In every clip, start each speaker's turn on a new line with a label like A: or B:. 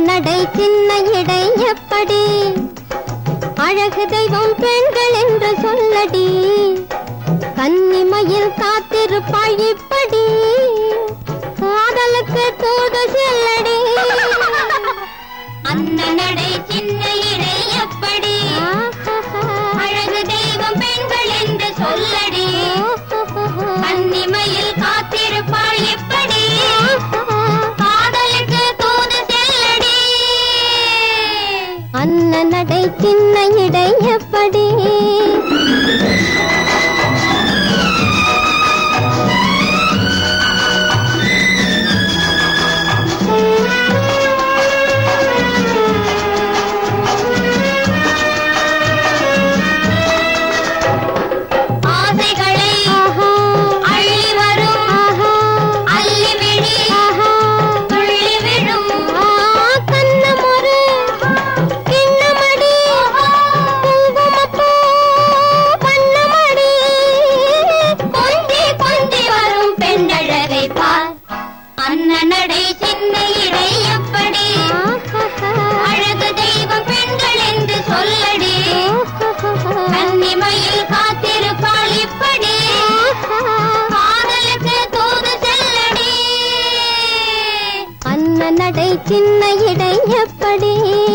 A: நடை சின்ன இடை எப்படி அழகு தெய்வம் பெண்கள் என்று சொல்லடி கன்னிமையில் காத்திருப்பாள் இப்படி காதலுக்கு தூது செல்லடி
B: அந்த நடை சின்ன இடை எப்படி அழகு தெய்வம் பெண்கள் என்று சொல்லடி கன்னிமையில் காத்திருப்பாள் எப்படி காதலுக்கு தூது செல்லடி
A: அன்ன நடை சின்ன இடை எப்படி
B: ஆசைகளை
A: ஆஹா
B: அள்ளி வரும்
A: ஆஹா
B: அள்ளி விழி
A: ஆஹா
B: துள்ளி விழும்
A: ஆ கண்ணமொரு கிண்ணமடி குங்குமப்பூ வண்ணமடி
B: கொஞ்சி கொஞ்சி வரும் பெண்ணழகை பார் அன்ன நடை சின்ன இடை எப்படி அழகு தெய்வம் பெண்கள் என்று சொல்லடி கன்னிமையில் காத்திருப்பாள் இப்படி காதலுக்கு தூது செல்லடி
A: அன்ன நடை சின்ன இடை எப்படி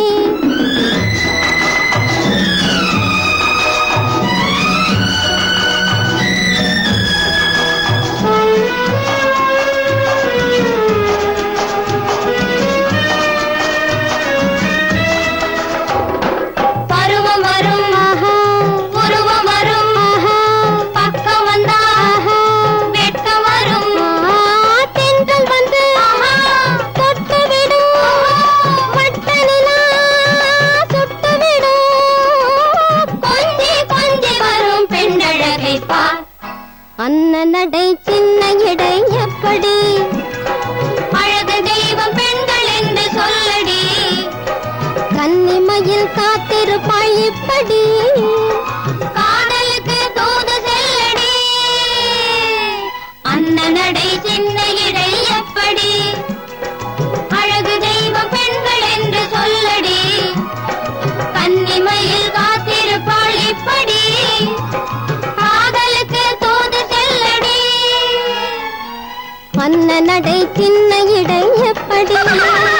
B: பருவம் வரும்
A: ஆஹா
B: உருவம் வரும்
A: ஆஹா
B: பக்கம் வந்தா
A: ஆஹா
B: வெட்கம் வரும்
A: ஆ, தென்றல் வந்து தொட்டு விடும் வட்ட நிலா சுட்டு விடும்
B: கொஞ்சி கொஞ்சி வரும் பெண்ணழகை பார்
A: அன்ன நடை சின்ன இடை எப்படி
B: அழகு தெய்வம் பெண்கள் என்று சொல்லடி
A: கன்னிமையில் காத்திருப்பாள் இப்படி
B: காதலுக்கு தூது செல்லடி அன்ன நடை சின்ன இடை எப்படி அழகு தெய்வம் பெண்கள் என்று சொல்லடி கன்னிமையில் காத்திருப்பாள் இப்படி காதலுக்கு தூது செல்லடி
A: அன்ன நடை சின்ன இடை எப்படி